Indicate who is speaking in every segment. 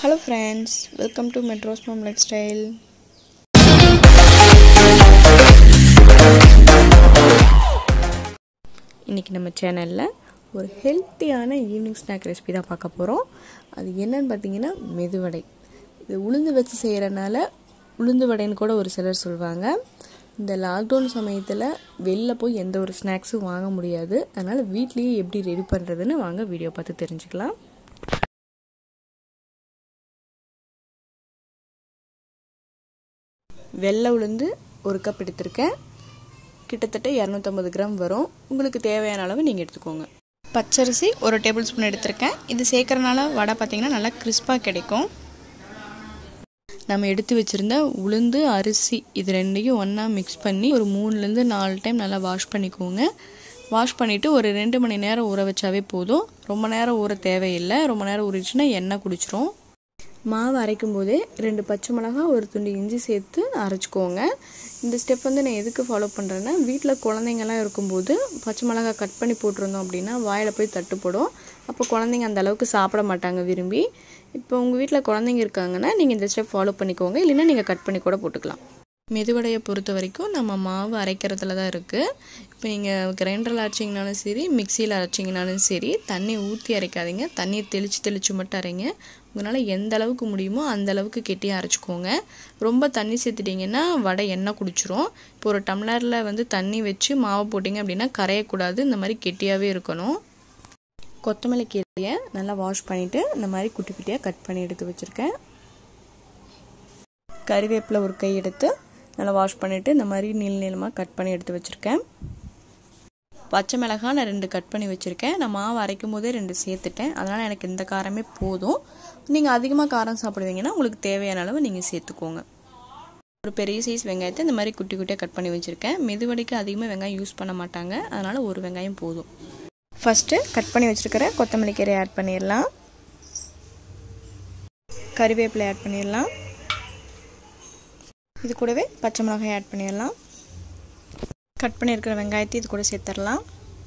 Speaker 1: hello friends welcome to Madras mum lifestyle இன்றைக்கி நம்ம சேனலில் ஒரு ஹெல்த்தியான ஈவினிங் ஸ்நாக் ரெசிபி தான் பார்க்க போகிறோம் அது என்னன்னு பார்த்தீங்கன்னா மெதுவடை இது உளுந்து வச்சு செய்கிறனால உளுந்து வடைன்னு கூட ஒரு சிலர் சொல்லுவாங்க இந்த லாக்டவுன் சமயத்தில் வெளில போய் எந்த ஒரு ஸ்நாக்ஸும் வாங்க முடியாது அதனால் வீட்லேயே எப்படி ரெடி பண்ணுறதுன்னு வாங்க வீடியோ பார்த்து தெரிஞ்சுக்கலாம் வெள்ளை உளுந்து ஒரு கப் எடுத்திருக்கேன் கிட்டத்தட்ட இரநூத்தம்பது கிராம் வரும் உங்களுக்கு தேவையான அளவு நீங்கள் எடுத்துக்கோங்க பச்சரிசி ஒரு டேபிள் ஸ்பூன் எடுத்திருக்கேன் இது சேர்க்குறனால வடை பார்த்திங்கன்னா நல்லா கிறிஸ்பாக கிடைக்கும் நம்ம எடுத்து வச்சுருந்த உளுந்து அரிசி இது ரெண்டையும் ஒன்றா மிக்ஸ் பண்ணி ஒரு மூணுலேருந்து நாலு டைம் நல்லா வாஷ் பண்ணிக்கோங்க வாஷ் பண்ணிவிட்டு ஒரு ரெண்டு மணி நேரம் ஊற வச்சாவே போதும் ரொம்ப நேரம் ஊற தேவையில்லை ரொம்ப நேரம் ஊறிச்சுன்னா எண்ணெய் குடிச்சிரும் மாவு அரைக்கும் போதே ரெண்டு பச்சை மிளகா ஒரு துண்டு இஞ்சி சேர்த்து அரைச்சிக்கோங்க இந்த ஸ்டெப் வந்து நான் எதுக்கு ஃபாலோ பண்ணுறேன்னா வீட்டில் குழந்தைங்கலாம் இருக்கும்போது பச்சை மிளகா கட் பண்ணி போட்டிருந்தோம் அப்படின்னா வாயில் போய் தட்டுப்படும் அப்போ குழந்தைங்க அந்த அளவுக்கு சாப்பிட மாட்டாங்க விரும்பி இப்போ உங்கள் வீட்டில் குழந்தைங்க இருக்காங்கன்னா நீங்கள் இந்த ஸ்டெப் ஃபாலோ பண்ணிக்கோங்க இல்லைன்னா நீங்கள் கட் பண்ணி கூட போட்டுக்கலாம் மெதுவடையை பொறுத்த வரைக்கும் நம்ம மாவு அரைக்கிறதுல தான் இருக்குது இப்போ நீங்கள் கிரைண்டரில் அரைச்சிங்கனாலும் சரி மிக்சியில் அரைச்சிங்கனாலும் சரி தண்ணி ஊற்றி அரைக்காதீங்க தண்ணியை தெளித்து தெளித்து மட்டும் அரைங்க உங்களால் எந்த அளவுக்கு முடியுமோ அந்த அளவுக்கு கெட்டியாக அரைச்சிக்கோங்க ரொம்ப தண்ணி சேர்த்துட்டிங்கன்னா வடை எண்ணெய் குடிச்சிரும் இப்போ ஒரு டம்ளரில் வந்து தண்ணி வச்சு மாவு போட்டிங்க அப்படின்னா கரையக்கூடாது இந்த மாதிரி கெட்டியாகவே இருக்கணும் கொத்தமல்லி கீரையை நல்லா வாஷ் பண்ணிவிட்டு இந்த மாதிரி குட்டி குட்டியாக கட் பண்ணி எடுத்து வச்சுருக்கேன் கறிவேப்பிலை ஒரு கை எடுத்து நல்லா வாஷ் பண்ணிவிட்டு இந்த மாதிரி நீள் நீளமாக கட் பண்ணி எடுத்து வச்சுருக்கேன் பச்சை மிளகாய் நான் ரெண்டு கட் பண்ணி வச்சுருக்கேன் நான் மாவு அரைக்கும் போதே ரெண்டு சேர்த்துட்டேன் அதனால் எனக்கு இந்த காரமே போதும் நீங்கள் அதிகமாக காரம் சாப்பிடுவீங்கன்னா உங்களுக்கு தேவையான அளவு நீங்கள் சேர்த்துக்கோங்க ஒரு பெரிய சைஸ் வெங்காயத்தை இந்த மாதிரி குட்டி குட்டியாக கட் பண்ணி வச்சுருக்கேன் மெதுவடைக்கு அதிகமாக வெங்காயம் யூஸ் பண்ண மாட்டாங்க அதனால் ஒரு வெங்காயம் போதும் ஃபஸ்ட்டு கட் பண்ணி வச்சுருக்கிற கொத்தமல்லி கீரை ஆட் பண்ணிடலாம் கறிவேப்பிலை ஆட் பண்ணிடலாம் இது கூடவே பச்சை மிளகாய் ஆட் பண்ணிடலாம் கட் பண்ணியிருக்கிற வெங்காயத்தை இது கூட சேர்த்துடலாம்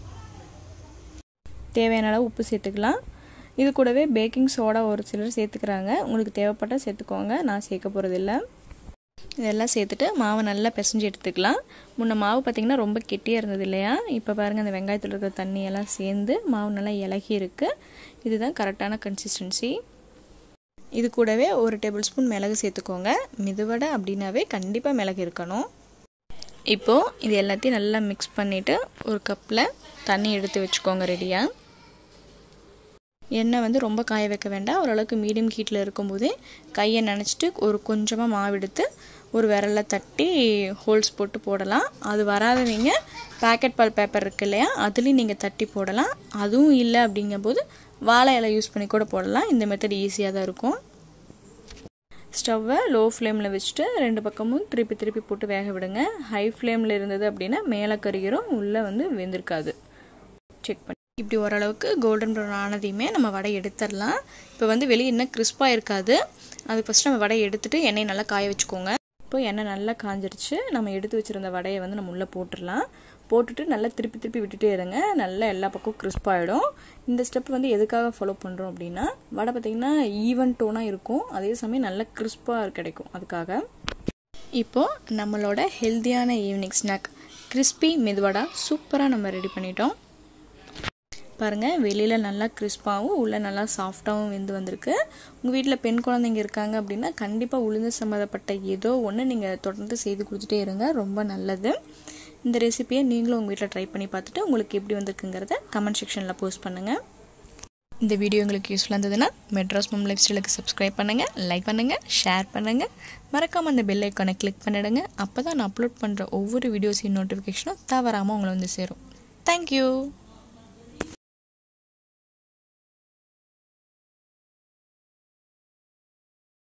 Speaker 1: தேவையான அளவு உப்பு சேர்த்துக்கலாம் இது கூடவே பேக்கிங் சோடா ஒரு சிலர் சேர்த்துக்கிறாங்க உங்களுக்கு தேவைப்பட்டால் சேர்த்துக்கோங்க நான் சேர்க்க போகிறதில்ல இதெல்லாம் சேர்த்துட்டு மாவை நல்லா பிசைஞ்சு எடுத்துக்கலாம் முன்ன மாவு பார்த்திங்கன்னா ரொம்ப கெட்டியாக இருந்தது இல்லையா இப்போ பாருங்கள் அந்த வெங்காயத்தில் இருக்கிற தண்ணியெல்லாம் சேர்ந்து மாவு நல்லா இலகி இருக்குது இதுதான் கரெக்டான கன்சிஸ்டன்சி இது கூடவே ஒரு டேபிள் ஸ்பூன் மிளகு சேர்த்துக்கோங்க மிதுவடை அப்படின்னாவே கண்டிப்பாக மிளகு இருக்கணும் இப்போது இது எல்லாத்தையும் நல்லா மிக்ஸ் பண்ணிவிட்டு ஒரு கப்பில் தண்ணி எடுத்து வச்சுக்கோங்க ரெடியாக எண்ணெய் வந்து ரொம்ப காய வைக்க வேண்டாம் ஓரளவுக்கு மீடியம் ஹீட்டில் இருக்கும்போதே கையை நினச்சிட்டு ஒரு கொஞ்சமாக மாவு எடுத்து ஒரு விரலில் தட்டி ஹோல்ஸ் போட்டு போடலாம் அது வராதவங்க பேக்கெட் பால் பேப்பர் இருக்கு இல்லையா அதுலேயும் நீங்கள் தட்டி போடலாம் அதுவும் இல்லை அப்படிங்கும்போது வாழை இலை யூஸ் பண்ணி கூட போடலாம் இந்த மெத்தட் ஈஸியாக தான் இருக்கும் ஸ்டவ்வை லோ ஃப்ளேமில் வச்சுட்டு ரெண்டு பக்கமும் திருப்பி திருப்பி போட்டு வேக விடுங்க ஹை ஃப்ளேமில் இருந்தது அப்படின்னா மேலே கருகிறோம் உள்ளே வந்து வெந்திருக்காது செக் பண்ணி இப்படி ஓரளவுக்கு கோல்டன் ப்ரௌன் ஆனதையுமே நம்ம வடை எடுத்துடலாம் இப்போ வந்து வெளியே இன்னும் கிறிஸ்பாக இருக்காது அதுக்கு ஃபஸ்ட்டு நம்ம வடையை எடுத்துகிட்டு எண்ணெயை நல்லா காய வச்சுக்கோங்க இப்போ எண்ணெய் நல்லா காஞ்சிருச்சு நம்ம எடுத்து வச்சுருந்த வடையை வந்து நம்ம உள்ளே போட்டுடலாம் போட்டுட்டு நல்லா திருப்பி திருப்பி விட்டுட்டே இருங்க நல்லா எல்லா பக்கமும் கிறிஸ்பாகிடும் இந்த ஸ்டெப் வந்து எதுக்காக ஃபாலோ பண்ணுறோம் அப்படின்னா வடை பார்த்திங்கன்னா ஈவன் டோனாக இருக்கும் அதே சமயம் நல்லா கிறிஸ்பாக கிடைக்கும் அதுக்காக இப்போது நம்மளோட ஹெல்த்தியான ஈவினிங் ஸ்நாக் கிறிஸ்பி மெதுவடா சூப்பராக நம்ம ரெடி பண்ணிட்டோம் பாருங்கள் வெளியில் நல்லா கிறிஸ்பாகவும் உள்ளே நல்லா சாஃப்டாகவும் வெந்து வந்திருக்கு உங்கள் வீட்டில் பெண் குழந்தைங்க இருக்காங்க அப்படின்னா கண்டிப்பாக உளுந்து சம்மந்தப்பட்ட ஏதோ ஒன்று நீங்கள் தொடர்ந்து செய்து கொடுத்துட்டே இருங்க ரொம்ப நல்லது இந்த ரெசிபியை நீங்களும் உங்கள் வீட்டில் ட்ரை பண்ணி பார்த்துட்டு உங்களுக்கு எப்படி வந்திருக்குங்கிறத கமெண்ட் செக்ஷனில் போஸ்ட் பண்ணுங்கள் இந்த வீடியோ உங்களுக்கு யூஸ்ஃபுல்லாக இருந்ததுன்னா மெட்ராஸ் மம் லைஃப் ஸ்டைலுக்கு சப்ஸ்கிரைப் பண்ணுங்கள் லைக் பண்ணுங்கள் ஷேர் பண்ணுங்கள் மறக்காமல் அந்த பெல் ஐக்கானை கிளிக் பண்ணிவிடுங்க அப்போ தான் நான் அப்லோட் பண்ணுற ஒவ்வொரு வீடியோஸையும் நோட்டிஃபிகேஷனும் தவறாமல் உங்களை வந்து சேரும் தேங்க்யூ